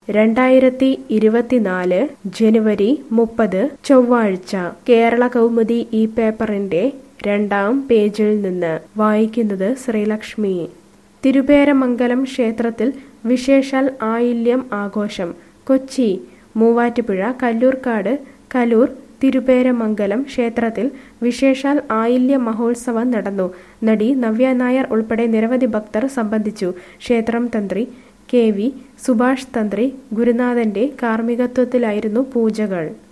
രണ്ടായിരത്തി ഇരുപത്തിനാല് ജനുവരി മുപ്പത് ചൊവ്വാഴ്ച കേരള കൗമുദി ഈ പേപ്പറിന്റെ രണ്ടാം പേജിൽ നിന്ന് വായിക്കുന്നത് ശ്രീലക്ഷ്മി തിരുപേരമംഗലം ക്ഷേത്രത്തിൽ വിശേഷാൽ ആയില്യം ആഘോഷം കൊച്ചി മൂവാറ്റുപുഴ കല്ലൂർക്കാട് കലൂർ തിരുപേരമംഗലം ക്ഷേത്രത്തിൽ വിശേഷാൽ ആയില്യ മഹോത്സവം നടന്നു നടി നവ്യ നായർ ഉൾപ്പെടെ നിരവധി ഭക്തർ സംബന്ധിച്ചു ക്ഷേത്രം തന്ത്രി കെ വി സുഭാഷ് തന്ത്രി ഗുരുനാഥന്റെ കാർമ്മികത്വത്തിലായിരുന്നു പൂജകൾ